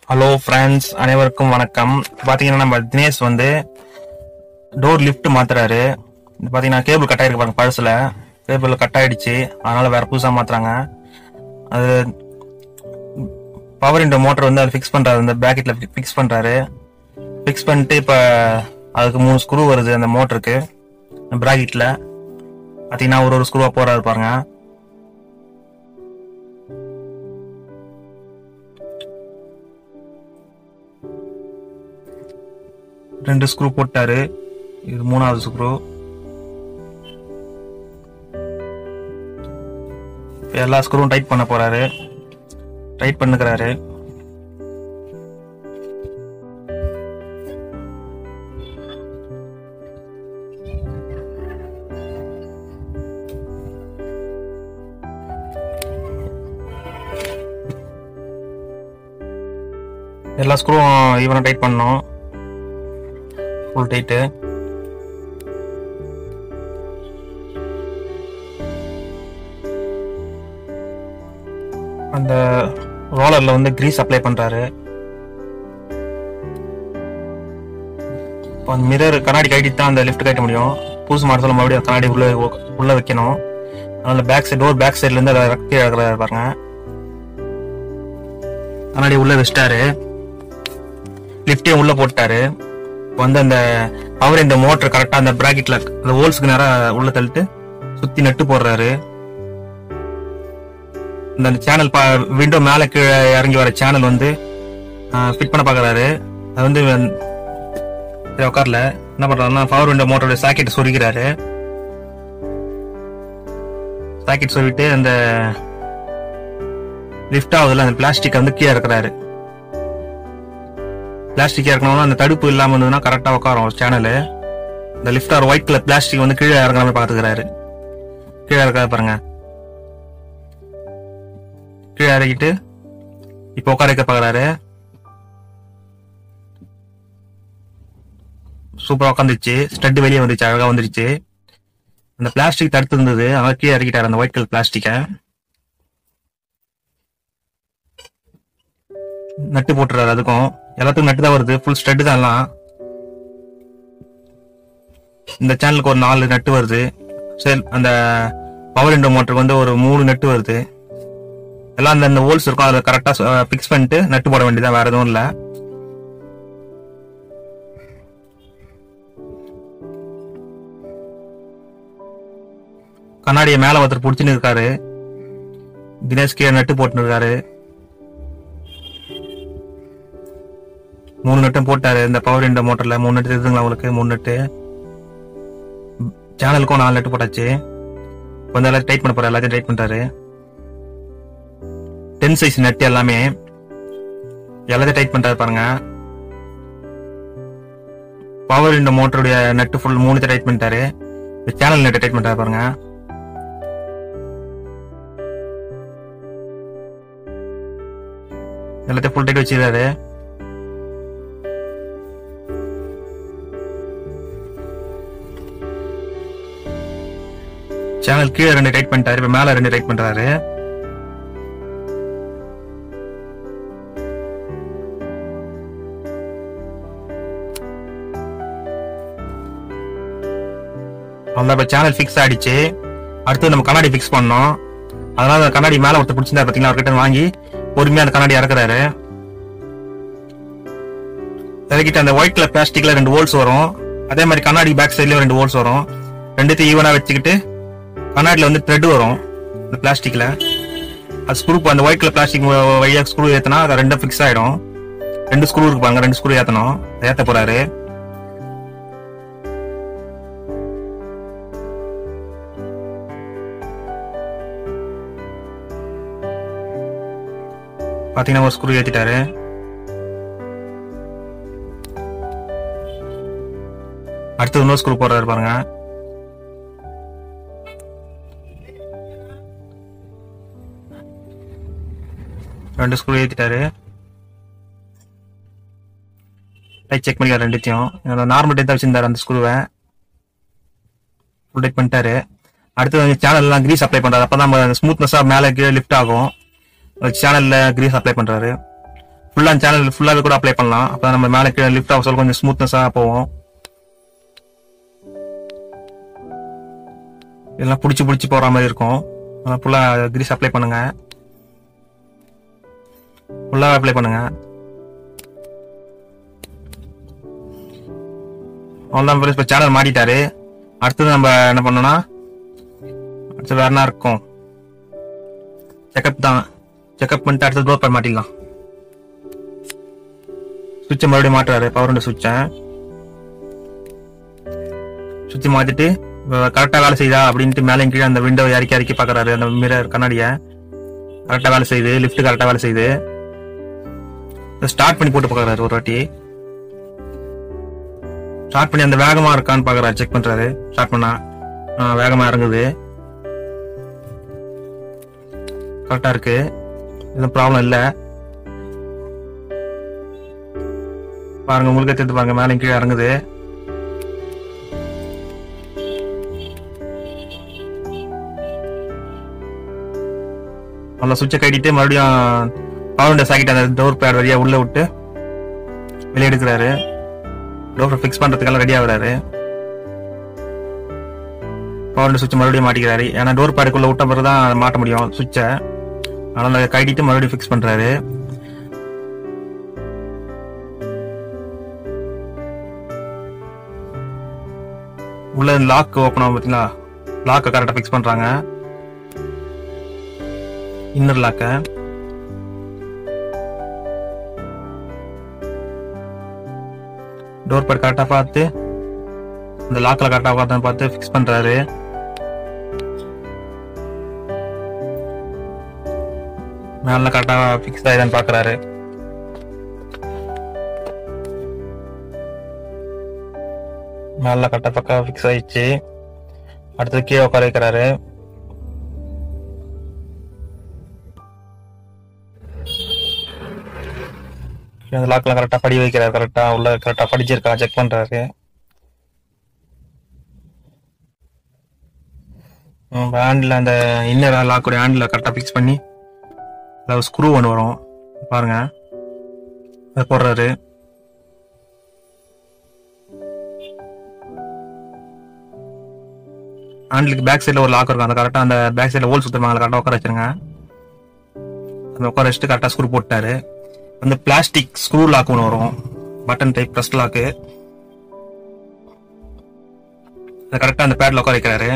hello friends அனைவருக்கும் வணக்கம் பாத்தீங்கன்னா நம்ம தினேஷ் வந்து டோர் லிஃப்ட் மாத்துறாரு இது பாத்தீங்கன்னா கேபிள் கட் ஆயிருக்கு பாருங்க பழசுல கேபிள் கட் ஆயிடுச்சு அதனால வேற புதுசா மாத்துறாங்க அது பவர் இன்டோ மோட்டர் வந்து அது ஃபிக்ஸ் பண்றாரு அந்த பேக்கெட்ல ஃபிக்ஸ் பண்றாரு ஃபிக்ஸ் பண்ணிட்டு இப்ப அதுக்கு மூணு ஸ்க்ரூ வருது அந்த மோட்டருக்கு பிராக்கெட்ல பாத்தீங்கன்னா ஒரு ஒரு ஸ்க்ரூவா போறாரு பாருங்க ரெண்டு ஸ்க்ரூ போட்டாரு இது மூணாவது ஸ்க்ரூ எல்லா ஸ்க்ரூவும் டைட் பண்ண போறாரு டைட் பண்ணுக்கிறாரு எல்லா ஸ்க்ரூவும் ஈவனா டைட் பண்ணோம் ஃபுல் டைட்டு அந்த ரோலர்ல வந்து கிரீஸ் அப்ளை பண்றாரு இப்போ அந்த மிரர் கண்ணாடி கட்டிட்டு தான் அந்த லிஃப்ட் கட்ட முடியும் புதுசு மாட சொல்ல மறுபடியும் கண்ணாடி உள்ள உள்ள வைக்கணும் அதனால பேக் சைடு டோர் பேக் சைடுல இருந்து அதை கீழே இறக்குறாரு பாருங்க கண்ணாடி உள்ள வச்சிட்டாரு லிஃப்டையும் உள்ள போட்டாரு வந்து அந்த பவர் இந்த மோட்டர் கரெக்டா அந்த பிராக்கெட்ல அந்த ஹோல்ஸ்க்கு நேரம் உள்ள தள்ளிட்டு சுத்தி நட்டு போடுறாரு இந்த சேனல் விண்டோ மேல கீழே இறங்கி வர சேனல் வந்து ஃபிட் பண்ண பாக்குறாரு அது வந்து சரி, உட்காரல என்ன பண்றாருன்னா பவர் விண்டோ மோட்டரோட சாக்கெட் சொருகிறாரு சாக்கெட் சொருவிட்டு அந்த லிஃப்ட் ஆகுதுல அந்த பிளாஸ்டிக் வந்து கீழே இருக்கிறாரு பிளாஸ்டிக் இறக்கணும்னா அந்த தடுப்பு இல்லாம இருந்ததுன்னா கரெக்டா உட்காரும் ஒரு சேனலு இந்த lift or white colour plastic வந்து கீழே இறங்குற மாதிரி பாத்துக்கிறாரு கீழே இறக்காத பாருங்க கீழே இறக்கிட்டு இப்போ உட்கார வைக்க பாக்குறாரு சூப்பரா உட்காந்துச்சு ஸ்டட் வெளியே வந்துச்சு அழகா வந்துருச்சு அந்த பிளாஸ்டிக் தடுத்து இருந்தது அதனால கீழே இறக்கிட்டாரு அந்த ஒயிட் கலர் பிளாஸ்டிக்கை நட்டு போட்டுறாரு அதுக்கும் எல்லாத்துக்கும் நட்டு தான் வருது ஃபுல் ஸ்டட் தான் எல்லாம் இந்த சேனலுக்கு ஒரு நாலு நட்டு வருது சரி அந்த பவர் விண்டோ மோட்டருக்கு வந்து ஒரு மூணு நட்டு வருது எல்லாம் அந்த அந்த ஹோல்ஸ் இருக்கும் அதில் கரெக்டாக ஃபிக்ஸ் பண்ணிட்டு நட்டு போட வேண்டியதான் வேற எதுவும் இல்லை கண்ணாடியை மேலே ஒருத்தர் பிடிச்சின்னு இருக்காரு தினேஷ் கீழே நட்டு போட்டுன்னு இருக்காரு மூணு நட்டும் போட்டாரு இந்த பவர் விண்டோ மோட்டர்ல மூணு நட்டு இருக்குங்களா உங்களுக்கு மூணு நட்டு சேனலுக்கும் நாலு நட்டு போட்டாச்சு இப்போ வந்து எல்லாத்தையும் டைட் பண்ண போறாரு எல்லாத்தையும் டைட் பண்றாரு டென் சைஸ் நட்டு எல்லாமே எல்லாத்தையும் டைட் பண்றாரு பாருங்க பவர் விண்டோ மோட்டருடைய நட்டு ஃபுல் மூணுத்தையும் டைட் பண்ணிட்டாரு இந்த சேனல் நட்டு டைட் பண்றாரு பாருங்க எல்லாத்தையும் ஃபுல் டைட் வச்சிருக்காரு சேனல் கீழே ரெண்டு டைட் பண்ணிட்டாரு இப்ப மேல ரெண்டு டைட் பண்றாரு அவ்வளோ இப்ப சேனல் ஃபிக்ஸ் ஆயிடுச்சு அடுத்து நம்ம கண்ணாடி ஃபிக்ஸ் பண்ணோம் அதனால அந்த கண்ணாடி மேல ஒருத்தர் பிடிச்சிருந்தா பாத்தீங்களா அவர்கிட்ட வாங்கி பொறுமையா அந்த கண்ணாடி இறக்குறாரு இறக்கிட்டு அந்த ஒயிட் கலர் பிளாஸ்டிக்ல ரெண்டு ஹோல்ஸ் வரும் அதே மாதிரி கண்ணாடி பேக் சைட்லயும் ரெண்டு ஹோல்ஸ் வரும் ரெண்டுத்தையும் ஈவனா வச்சுக்கிட்டு கண்ணாடியில் வந்து த்ரெட் வரும் இந்த பிளாஸ்டிக்ல அது ஸ்க்ரூ அந்த ஒயிட் கலர் பிளாஸ்டிக் வழியா ஸ்க்ரூ ஏத்தினா அது ரெண்டும் ஃபிக்ஸ் ஆயிடும் ரெண்டு ஸ்க்ரூ இருக்கு பாருங்க ரெண்டு ஸ்க்ரூ ஏத்தணும் அதை ஏத்த போறாரு பாத்தீங்கன்னா ஒரு ஸ்க்ரூ ஏத்திட்டாரு அடுத்து இன்னொரு ஸ்க்ரூ போடுறாரு பாருங்க ரெண்டு ஸ்க்ரூ ஏத்திட்டாரு டைட் செக் பண்ணிக்காரு ரெண்டுத்தையும் நார்மல் டைட் தான் வச்சிருந்தாரு அந்த ஸ்க்ரூவை ஃபுல் டைட் பண்ணிட்டாரு அடுத்து வந்து சேனல்லாம் கிரீஸ் அப்ளை பண்றாரு அப்பதான் ஸ்மூத்னஸா மேல கீழே லிஃப்ட் ஆகும் சேனல்ல கிரீஸ் அப்ளை பண்றாரு ஃபுல்லாக சேனல் ஃபுல்லாகவே கூட அப்ளை பண்ணலாம் அப்போ நம்ம மேலே கீழே லிஃப்ட் ஆக சொல்ல கொஞ்சம் ஸ்மூத்னஸாக போகும் இதெல்லாம் பிடிச்சி பிடிச்சி போகிற மாதிரி இருக்கும் அதனால் ஃபுல்லாக கிரீஸ் அப்ளை பண்ணுங்க ஃபுல்லாக அப்ளை பண்ணுங்க அவ்வளோதான் ஃப்ரெண்ட்ஸ் இப்போ சேனல் மாட்டிட்டாரு அடுத்தது நம்ம என்ன பண்ணோம்னா அடுத்து வேற என்ன இருக்கும் செக்அப் தான் செக்அப் பண்ணிட்டு அடுத்து டோர் பேட் மாட்டிடலாம் சுவிட்சை மறுபடியும் மாட்டுறாரு பவர் விண்டோ சுவிட்சை சுவிட்ச் மாத்திட்டு கரெக்டாக வேலை செய்யுதா அப்படின்ட்டு மேலே கீழே அந்த விண்டோ இறக்கி இறக்கி பார்க்கறாரு அந்த மிரர் கண்ணாடியை கரெக்டாக வேலை செய்யுது லிஃப்ட் கரெக்டாக வேலை செய்யுது ஸ்டார்ட் பண்ணி போட்டு பார்க்கறாரு ஒரு வாட்டி ஸ்டார்ட் பண்ணி அந்த வேகமா இருக்கான்னு பார்க்கறாரு செக் பண்றாரு ஸ்டார்ட் பண்ணா ஆ, வேகமா இறங்குது கரெக்டா இருக்கு எதுவும் ப்ராப்ளம் இல்ல பாருங்க உங்களுக்கே தெரிஞ்சு பாருங்க மேலே கீழே இறங்குது நல்லா சுவிட்சை கட்டிட்டு மறுபடியும் பவர் விண்டோ சாக்கிட்டு அந்த டோர் பேட் வழியா உள்ள விட்டு வெளியே எடுக்கிறாரு டோர் ஃபிக்ஸ் பண்றதுக்கெல்லாம் ரெடி ஆகுறாரு பவர் விண்டோ சுவிட்ச் மறுபடியும் மாட்டிக்கிறாரு ஏன்னா டோர் பேடுக்குள்ள விட்ட பிறகு தான் மாட்ட முடியும் சுவிட்சை அதனால கட்டிட்டு மறுபடியும் ஃபிக்ஸ் பண்றாரு உள்ள லாக் ஓப்பன் ஆகும் பார்த்தீங்களா லாக்கை கரெக்டாக ஃபிக்ஸ் பண்றாங்க இன்னர் லாக்கை டோர் பேட் கரெக்டாக பார்த்து இந்த லாக்கில் கரெக்டாக உட்காந்து பார்த்து ஃபிக்ஸ் பண்றாரு மேல கரெக்டாக ஃபிக்ஸ் ஆயிதான்னு பார்க்கறாரு மேல கரெக்டாக பக்கா ஃபிக்ஸ் ஆயிடுச்சு அடுத்தது கீழே உட்கார வைக்கிறாரு கீழே அந்த லாக்ல கரெக்டாக படி வைக்கிறாரு கரெக்டாக உள்ள கரெக்டாக படிச்சிருக்கா செக் பண்றாரு ஹேண்டில் அந்த இன்னர் லாக்குடைய ஹேண்டில் கரெக்டாக ஃபிக்ஸ் பண்ணி அதில் ஸ்க்ரூ ஒன்று வரும் பாருங்க அதை போடுறாரு ஹேண்டிலுக்கு பேக் சைடில் ஒரு லாக் இருக்கும் அந்த கரெக்டாக அந்த பேக் சைடில் ஹோல் சுற்றுவாங்க கரெக்டாக உட்கார வச்சிருங்க அந்த உட்கார வச்சுட்டு கரெக்டாக ஸ்க்ரூ போட்டாரு அந்த பிளாஸ்டிக் ஸ்க்ரூ லாக் ஒன்று வரும் பட்டன் டைப் ப்ரெஸ் லாக்கு அதை கரெக்டாக அந்த பேட்ல உட்கார வைக்கிறாரு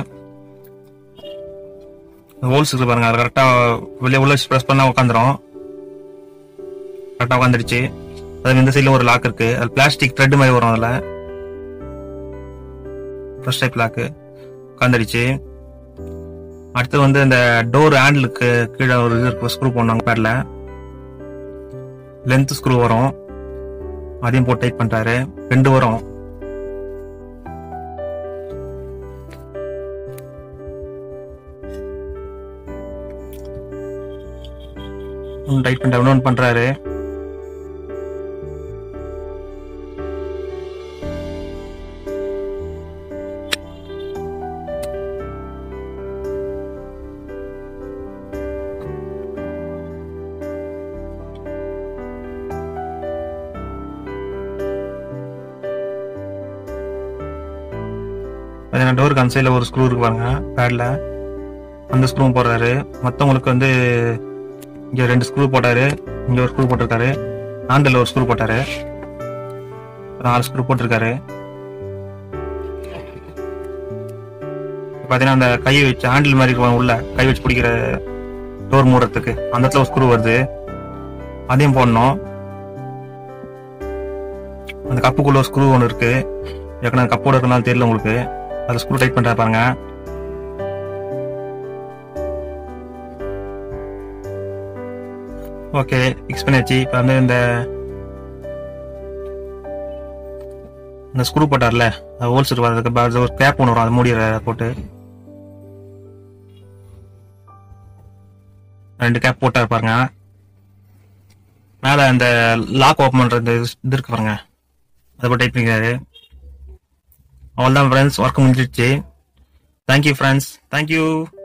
ஹோல்ஸ் இருக்கு பாருங்க அது கரெக்டாக வெளியே உள்ள ப்ரெஸ் பண்ணா உட்காந்துரும் கரெக்டாக உட்காந்துருச்சு அதுக்கு இந்த சைடில் ஒரு லாக் இருக்கு அது பிளாஸ்டிக் த்ரெட் மாதிரி வரும் அதில் ஃபர்ஸ்ட் டைப் லாக்கு உட்காந்துருச்சு அடுத்து வந்து இந்த டோர் ஹேண்டிலுக்கு கீழே ஒரு இது இருக்கு ஸ்க்ரூ போடணும் பேட்ல லென்த் ஸ்க்ரூ வரும் அதையும் போட்டு டைட் பண்றாரு ரெண்டு வரும் டைட் பண்ற இன்னொன்று பண்றாரு பார்த்தீங்கன்னா டோருக்கு அந்த சைடில் ஒரு ஸ்க்ரூ இருக்கு பாருங்க பேட்ல அந்த ஸ்க்ரூவும் போடுறாரு மற்றவங்களுக்கு வந்து இங்கே ரெண்டு ஸ்க்ரூ போட்டாரு இங்கே ஒரு ஸ்க்ரூ போட்டிருக்காரு ஹேண்டில் ஒரு ஸ்க்ரூ போட்டாரு நாலு ஸ்க்ரூ போட்டிருக்காரு பார்த்தீங்கன்னா அந்த கை வச்சு ஹேண்டில் மாதிரி இருக்கும் உள்ள கை வச்சு பிடிக்கிற டோர் மூடுறதுக்கு அந்த இடத்துல ஒரு ஸ்க்ரூ வருது அதையும் போடணும் அந்த கப்புக்குள்ள ஒரு ஸ்க்ரூ ஒன்று இருக்கு ஏற்கனவே கப்போட இருக்கனால தெரியல உங்களுக்கு அதை ஸ்க்ரூ டைட் பண்றா பாருங்க ஓகே ஃபிக்ஸ் பண்ணியாச்சு இப்போ வந்து இந்த இந்த ஸ்க்ரூ போட்டார்ல அது ஹோல்ஸ் இருக்கு அதுக்கு பா- ஒரு கேப் ஒன்று வரும் அதை மூடிடுற போட்டு ரெண்டு கேப் போட்டார் பாருங்க மேலே அந்த லாக் ஓப்பன் பண்ற இந்த இது இருக்கு பாருங்க அதை போட்டு டைப் பண்ணிக்கிறாரு அவ்வளோதான் ஃப்ரெண்ட்ஸ் ஒர்க் முடிஞ்சிடுச்சு தேங்க்யூ ஃப்ரெண்ட்ஸ் தேங்க்யூ